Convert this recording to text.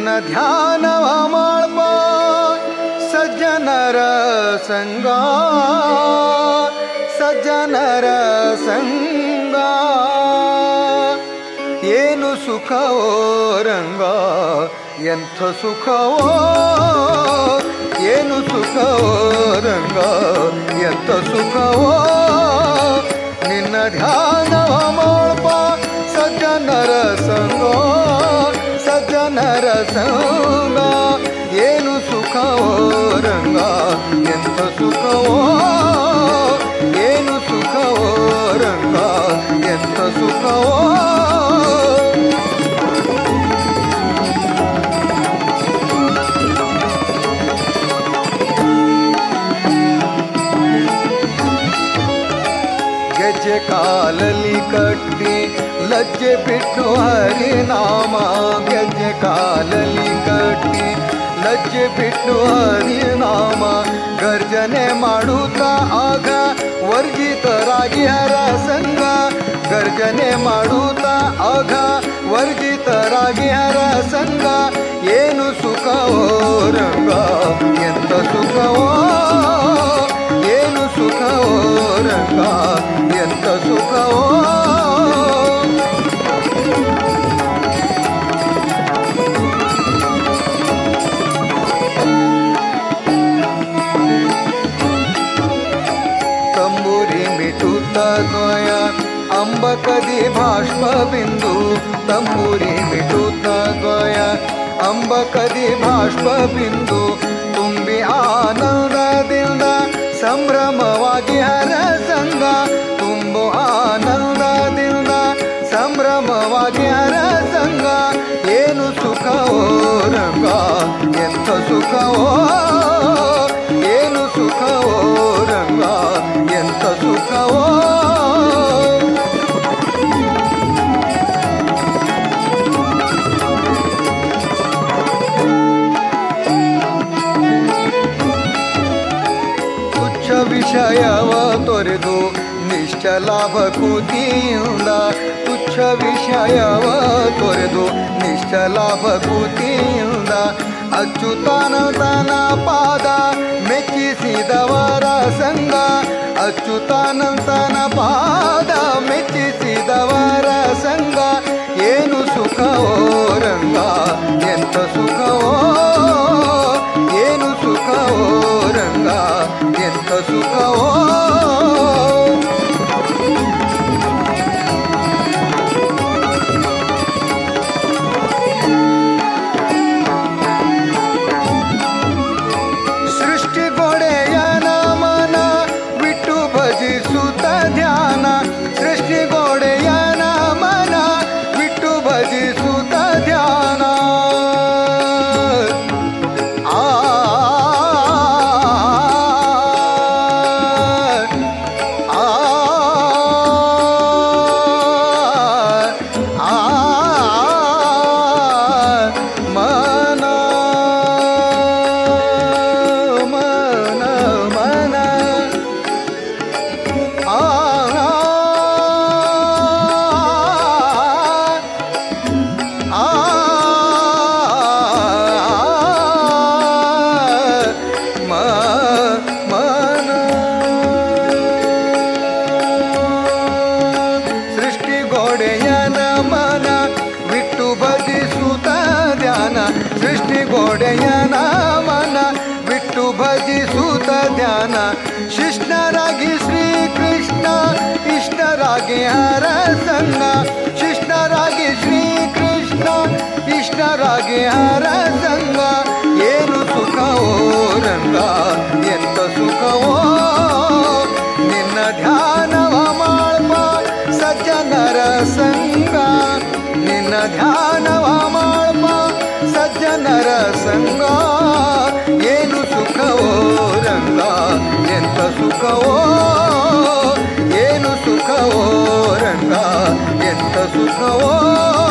ನಿನ್ನ ಧ್ಯಾನವ ಮಾಡ್ಪ ಸಜ್ಜನರ ಸಂಗ ಸಜ್ಜನರ ಸಂಗ ಏನು ಸುಖವೋ ರಂಗ ಎಂಥ ಸುಖವೋ ಏನು ಸುಖವೋ ರಂಗ ಎಂಥ ಸುಖವೋ ನಿನ್ನ ಧ್ಯಾನವ ಮಾಡ್ಪ ಸಜ್ಜನರ ಸಂಗ ಸಜ್ಜನರ ಸಂಗ ಏನು ಸುಖವೋ ರಂಗ ಎಂಥ ಸುಖವೋ ಏನು ಸುಖವೋ ರಂಗ ಎಂಥ ಸುಖವೋ ಗೆಜ್ಜೆ ಕಾಲಲ್ಲಿ ಕಟ್ಟಿ ಲಜ್ಜೆ ಬಿಟ್ಟು ಹರಿನಾಮ ಗೆಜ್ಜೆ ಕಾಲಲ್ಲಿ ಕಟ್ಟಿ ಲಜ್ಜೆ ಬಿಟ್ಟು ಹರಿನಾಮ ಗರ್ಜನೆ ಮಾಡುತ್ತಾ ಆಗ ವರ್ಜಿತರಾಗಿ ಹರ ಸಂಗ ಗರ್ಜನೆ ಮಾಡುತ್ತಾ ಆಗ ವರ್ಜಿತರಾಗಿ ಹರ ಸಂಗ ಏನು ಸುಖವೋ ರಂಗ ಎಂತ ಸುಖವೋ ಏನು ಸುಖವೋ ರಂಗ ಎಂತ ಸುಖವೋ ತಂಬೂರಿ ಮಿಟುತ್ತ ದ್ವಯ ಅಂಬ ಕದಿ ಭಾಷ್ಪ ಬಿಂದು ತಂಬೂರಿ ಮಿಟುತ್ತ ದ್ವಯ ಅಂಬ ಕದಿ ಭಾಷ್ಪ ಬಿಂದು ತುಂಬಿ ಆನಂದದಿಂದ ಸಂಭ್ರಮವಾಗಿ ಹರ ಸಂಗ ತುಂಬು ಆನಂದದಿಂದ ಸಂಭ್ರಮವಾಗಿ ಹರ ಸಂಗ ಏನು ಸುಖವೋ ರಂಗ ಎಂಥ ಸುಖವೋ ಏನು ಸುಖವೋ ರಂಗ ಎಂಥ ಸುಖವೋ ತುಚ್ಛ ವಿಷಯವ ತೊರೆದು ನಿಶ್ಚಲಾಭ ಕೂತಿಯಿಂದ ತುಚ್ಛ ವಿಷಯವ ತೊರೆದು ನಿಶ್ಚಲಾಭ ಕೂತಿಯಿಂದ ಅಚ್ಯುತಾನಂದನ ಪಾದ ಮೆಚ್ಚಿಸಿದವರ ಸಂಗ ಅಚ್ಯುತಾನಂದನ ಪಾದ ಮೆಚ್ಚಿಸಿದವರ ಸಂಗ ಏನು ಸುಖವೋ ರಂಗ ಎಂಥ ಸುಖವೋ ಏನು ಸುಖವೋ ರಂಗ ಎಂಥ ಸುಖವೋ ಸೃಷ್ಟಿಗೊಡೆಯ ನಮನ ಬಿಟ್ಟು ಭಜಿಸುತ್ತ ಧ್ಯಾನ ಸೃಷ್ಟಿಗೊಡೆಯ ನಮನ ಬಿಟ್ಟು ಭಜಿಸುತ್ತ ಧ್ಯಾನ ಆ ಆ ಆ ಮನ ಮನ ಮನ ಆ ಆ ಮ ಮನ ಸೃಷ್ಟಿಗೋಡೆಯ ನಮನ ಬಿಟ್ಟು ಭಜಿಸುತ್ತ ಧ್ಯಾನ ಸೃಷ್ಟಿಗೋಡೆಯ ನಮನ ಬಿಟ್ಟು ಭಜಿಸುತ್ತ ಧ್ಯಾನ ಶಿಷ್ಣರಾಗಿ ಶ್ರೀಕೃಷ್ಣ ಇಷ್ಟರಾಗಿ ಹರ ಸಂಗ ಶಿಷ್ಣರಾಗಿ ಶ್ರೀಕೃಷ್ಣ ಇಷ್ಟರಾಗಿ ಹರ ಸಂಗ ಏನು ಸುಖವೋ ರಂಗ ಎಂತ ಸುಖವೋ ನಿನ್ನ ಧ್ಯಾನವ ಮಾಡ್ಪ ಸಜ್ಜನರ ಸಂಗ ನಿನ್ನ ಧ್ಯಾನವ ಮಾಡ್ಪ ಸಜ್ಜನರ ಸಂಗ ಏನು ಸುಖವೋ ರಂಗ ಎಂತ ಸುಖವೋ ಏನು ಸುಖವೋ ರಂಗ ಎಂತ ಸುಖವೋ